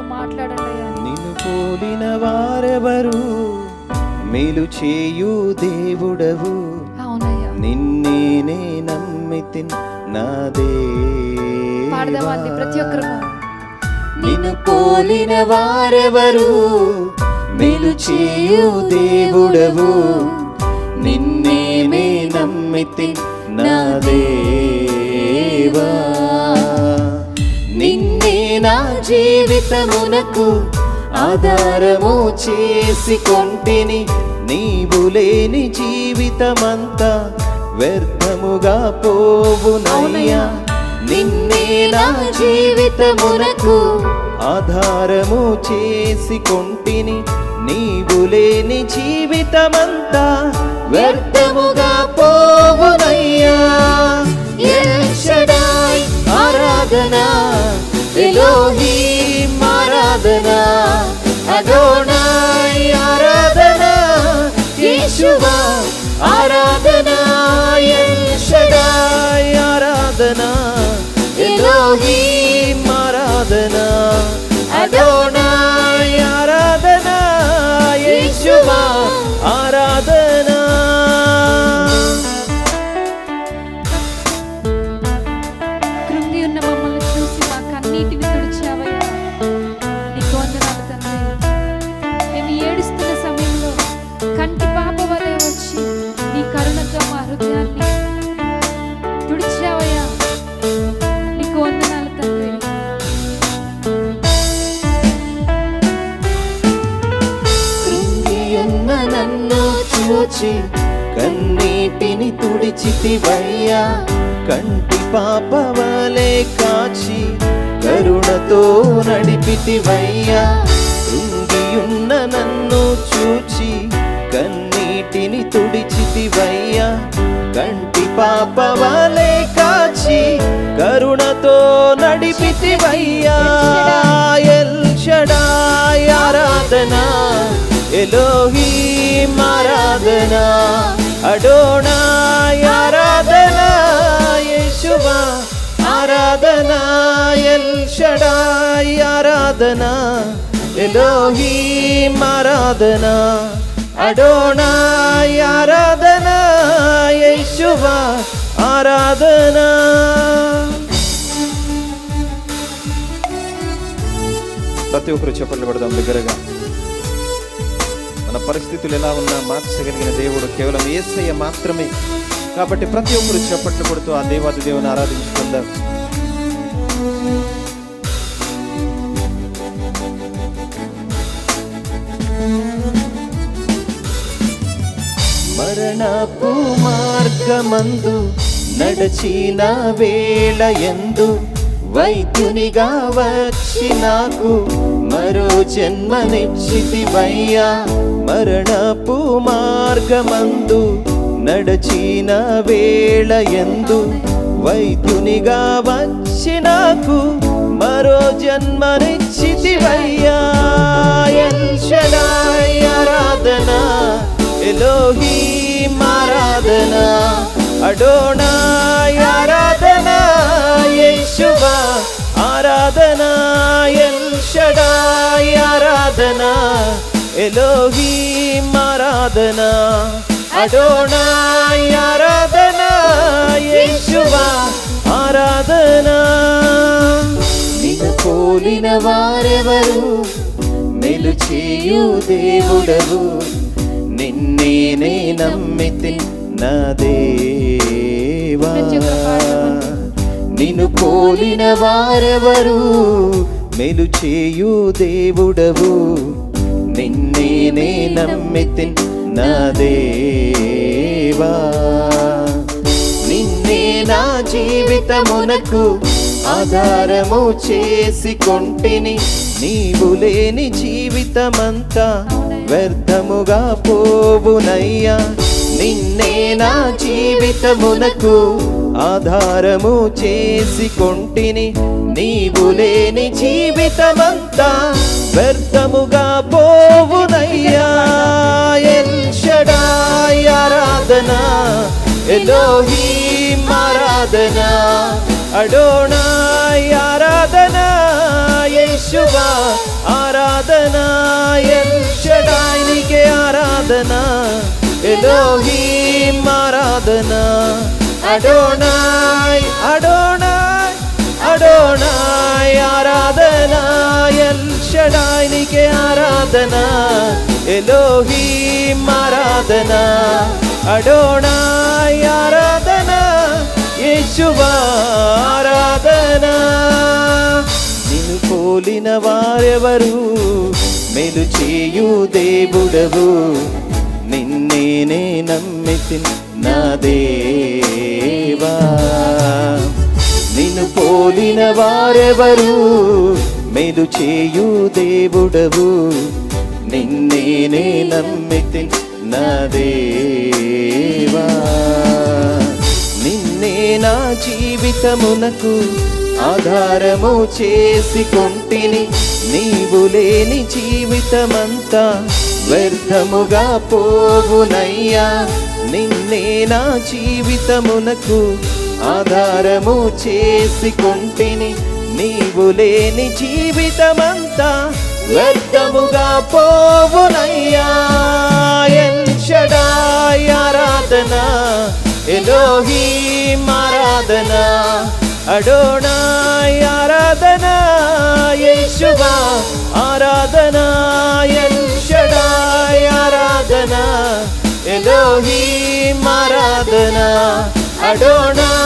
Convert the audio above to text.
మాట్లాడండి అయ్యా నిన్ను పోలిన వారెవరు మేలు చేయు దేవుడవు అవునయ్యా నిన్నేనే నమ్మితి నా పాడదామండి దేవా ప్రతి ఒక్కరు నిన్ను పోలిన వారెవరు మేలు చేయు దేవుడవు నిన్నేనే నమ్మితి నా దేవా నిన్నే నా జీవితమునకు ఆధారము చేసి కొంటిని నీవు లేని జీవితమంతా వ్యర్థముగా పోవునయ్యా నిన్నే నా జీవితమునకు ఆధారము చేసి కొంటిని నీవు లేని జీవితమంతా వ్యర్థముగా పోవునయ్యా ఎల్ షడాయ్ ఆరాధన ఎలోహీం ఆరాధన అదోనాయ్ ఆరాధన యేషువా ఆరాధన ఎల్ షడాయ్ ఆరాధన ఎలోహీం ఆరాధన అదోనాయ్ ఆరాధన యేషువా ఆరాధన కృంగి ఉన్న మమ్మల్ని చూసి మా కన్నీటిని తుడిచావయ్యా నీకు వందనాలు తండ్రి మేము ఏడుస్తున్న సమయంలో కంటి పాప వలె వచ్చి నీ కరుణతో మా హృదయాన్ని తుడిచావయ్యా నీకు వందనాలు తండ్రి కృంగియున్న నన్ను చూచి కన్నీటిని తుడిచితివయ్యా కంటి పాప వలె కాచి కరుణతో నడిపితివయ్యా కృంగియున్న నన్ను చూచి కన్నీటిని తుడిచితివయ్యా కంటి పాప వలె కాచి కరుణతో నడిపితివయ్యా ఎల్ షడాయ్ ఆరాధన ఎలోహీం ఆరాధన అడోనాయ్ ఆరాధన యేషువా ఆరాధన ఎల్ షడాయ్ ఆరాధన ఎలోహీం ఆరాధన అడోనాయ్ ఆరాధన యేషువా ఆరాధన ప్రతి ఒక్కరు చెప్పండి పడదాం దగ్గరగా మన పరిస్థితులు ఎలా ఉన్నా మార్చగలిగిన దేవుడు కేవలం ఏసయ్య మాత్రమే కాబట్టి ప్రతి ఒక్కరు చప్పట్లు కొడుతూ ఆ దేవాది దేవుని ఆరాధించుకుందాం మరణపు మార్గమందు నడచిన వేళ ఎందు వైద్యునిగా వచ్చి నాకు మరో జన్మనిచ్చితివయ్యా మరణపు మార్గమందు నడచిన వేళ ఎందు వైద్యునిగా వచ్చి నాకు మరో జన్మనిచ్చితివయ్యా ఎల్ షడాయ్ ఆరాధన ఎలోహీం ఆరాధన అడోనాయ్ ఆరాధన యేషువా ఆరాధన ఎల్ షడాయ్ ఆరాధన ఎలోహీం ఆరాధన అడోనాయ్ ఆరాధన యేషువా ఆరాధన నిన్ను పోలిన వారెవరు మెలు చేయు దేవుడవు నిన్నేనే నమ్మితి నా దేవా ప్రతి ఒక్క పాడమండి. నిన్ను పోలిన వారెవరు మెలు చేయు దేవుడవు నిన్నేనే నమ్మితి నా దేవా నిన్నే నా జీవితమునకు ఆధారము చేసి కొంటిని నీవు లేని జీవితమంతా వ్యర్థముగా పోవునయ్యా నిన్నే నా జీవితమునకు ఆధారము చేసి కొంటిని నీవు లేని జీవితమంతా వ్యర్థముగా పోవునయ్యా ఎల్ షడాయ్ ఆరాధన ఎలోహీం ఆరాధన అడోనాయ్ ఆరాధన యేషువా ఆరాధన ఎల్ షడాయ్ నీకే ఆరాధన ఎలోహీం ఆరాధన అడోనాయ్ అడోనాయ్ అడోనాయ్ ఆరాధన ఎల్ షడాయ్ నీకే ఆరాధన ఎలోహీం ఆరాధన అడోనాయ్ ఆరాధన యేసువా ఆరాధన నిన్ను పోలిన వారెవరు మేలు చేయు దేవుడవు నిన్నేనే నమ్మితి నా దేవా నిన్ను పోలిన వారెవరు మేలు చేయు దేవుడవు నిన్నేనే నమ్మితి నా దేవా నిన్నే నా జీవితమునకు ఆధారము చేసి కొంటిని నీవు లేని జీవితమంతా వ్యర్థముగా పోవునయ్యా నిన్నే నా జీవితమునకు ఆధారము చేసి కొంటిని నీవు లేని జీవితమంతా వ్యర్థముగా పోవునయ్యా ఎల్ షడాయ్ ఆరాధన ఎలోహీం ఆరాధన అడోనాయ్ ఆరాధన యేషువా ఆరాధన ఎల్ షడాయ్ ఆరాధన ఎలోహీం ఆరాధన అడోనాయ్